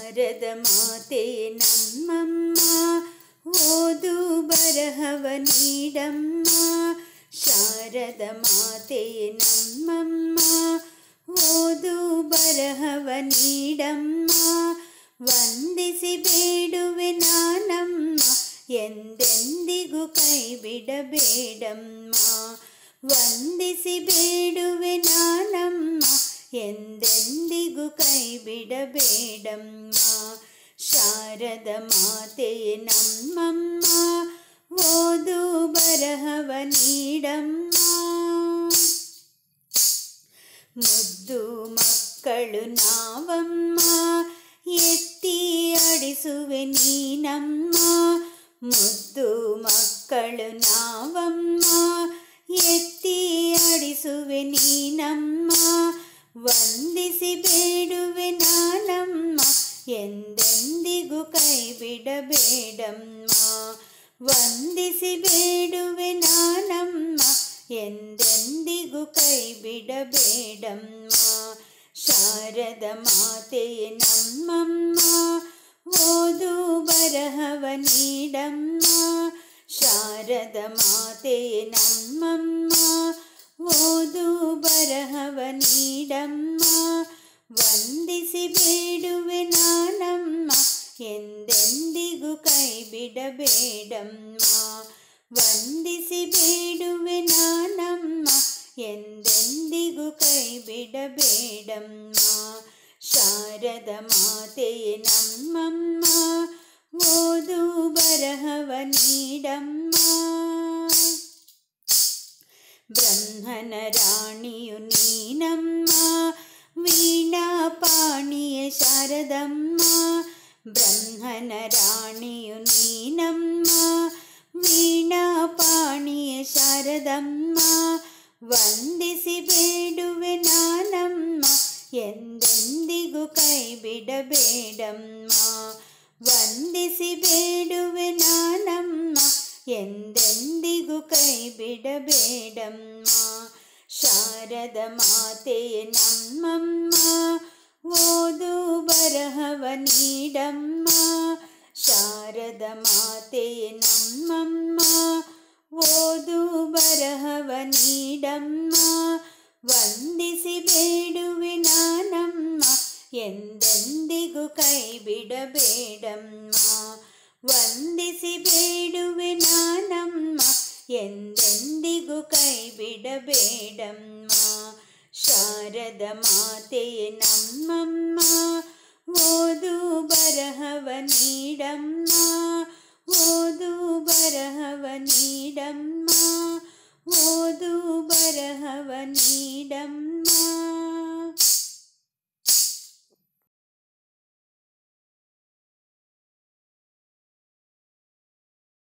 ಶಾರದ ಮಾತೆ ನಮ್ಮಮ್ಮ ಓದು ಬರಹವ ನೀಡಮ್ಮ ಶಾರದ ಮಾತೆ ನಮ್ಮಮ್ಮ ಓದು ಬರಹವ ನೀಡಮ್ಮ ವಂದಿಸಿ ಬೇಡುವೆ ನಾನಮ್ಮ ಎಂದೆಂದಿಗೂ ಕೈ ಬಿಡಬೇಡಮ್ಮ ವಂದಿಸಿ ಬೇಡುವೆ ನಾನಮ್ಮ ಎಂದೆಂದಿಗೂ ಕೈ ಬಿಡಬೇಡಮ್ಮ ಶಾರದ ಮಾತೆ ನಮ್ಮಮ್ಮ ಓದು ಬರಹವ ನೀಡಮ್ಮ ಮುದ್ದು ಮಕ್ಕಳು ನಾವಮ್ಮ ಎತ್ತಿ ಆಡಿಸುವೆ ನೀನಮ್ಮ ಮುದ್ದು ಮಕ್ಕಳು ನಾವಮ್ಮ ಎತ್ತಿ ಆಡಿಸುವೆ ನೀನಮ್ಮ ವಂದಿಸಿ ಬೇಡುವೆ ನಾನಮ್ಮ ಎಂದೆಂದಿಗೂ ಕೈ ಬಿಡಬೇಡಮ್ಮ ವಂದಿಸಿ ಬೇಡುವೆ ನಾನಮ್ಮ ಎಂದೆಂದಿಗೂ ಕೈ ಬಿಡಬೇಡಮ್ಮ ಶಾರದ ಮಾತೆ ನಮ್ಮಮ್ಮ ಓದು ಬರಹವ ನೀಡಮ್ಮ ಶಾರದ ಮಾತೆ ನಮ್ಮಮ್ಮ ಓದು ಬರಹವ ನೀಡಮ್ಮ ವಂದಿಸಿ ಬೇಡುವೆ ನಾನಮ್ಮ ಎಂದೆಂದಿಗೂ ಕೈ ಬಿಡಬೇಡಮ್ಮ ವಂದಿಸಿ ಬೇಡುವೆ ನಾನಮ್ಮ ಎಂದೆಂದಿಗೂ ಕೈ ಬಿಡಬೇಡಮ್ಮ ಶಾರದ ಮಾತೆ ನಮ್ಮಮ್ಮ ಓದು ಬರಹವ ನೀಡಮ್ಮ ಬ್ರಹ್ಮನ ರಾಣಿಯು ನೀನಮ್ಮ ವೀಣಾ ಪಾಣಿಯ ಶಾರದಮ್ಮ ಬ್ರಹ್ಮನ ರಾಣಿಯು ನೀನಮ್ಮ ವೀಣಾ ಪಾಣಿಯ ಶಾರದಮ್ಮ ವಂದಿಸಿ ಬೇಡುವೆ ನಾನಮ್ಮ ಎಂದೆಂದಿಗೂ ಕೈ ಬಿಡಬೇಡಮ್ಮ ವಂದಿಸಿ ಬೇಡುವೆ ನಾನಮ್ಮ ಎಂದೆಂದಿಗೂ ಕೈ ಬಿಡಬೇಡಮ್ಮ ಶಾರದ ಮಾತೆ ನಮ್ಮಮ್ಮ ಓದು ಬರಹವ ನೀಡಮ್ಮ ಶಾರದ ಮಾತೆ ನಮ್ಮಮ್ಮ ಓದು ಬರಹವ ನೀಡಮ್ಮ ವಂದಿಸಿ ಬೇಡುವೆ ನಾನಮ್ಮ ಎಂದೆಂದಿಗೂ ಕೈ ಬಿಡಬೇಡಮ್ಮ ವಂದಿಸಿ ಬೇಡುವೆ ನಾನಮ್ಮ ಎಂದೆಂದಿಗೂ ಕೈ ಬಿಡಬೇಡಮ್ಮ ಶಾರದ ಮಾತೆ ನಮ್ಮಮ್ಮ ಓದು ಬರಹವ ನೀಡಮ್ಮ ಓದು ಬರಹವ ನೀಡಮ್ಮ ಓದು ಬರಹವ ನೀಡಮ್ಮ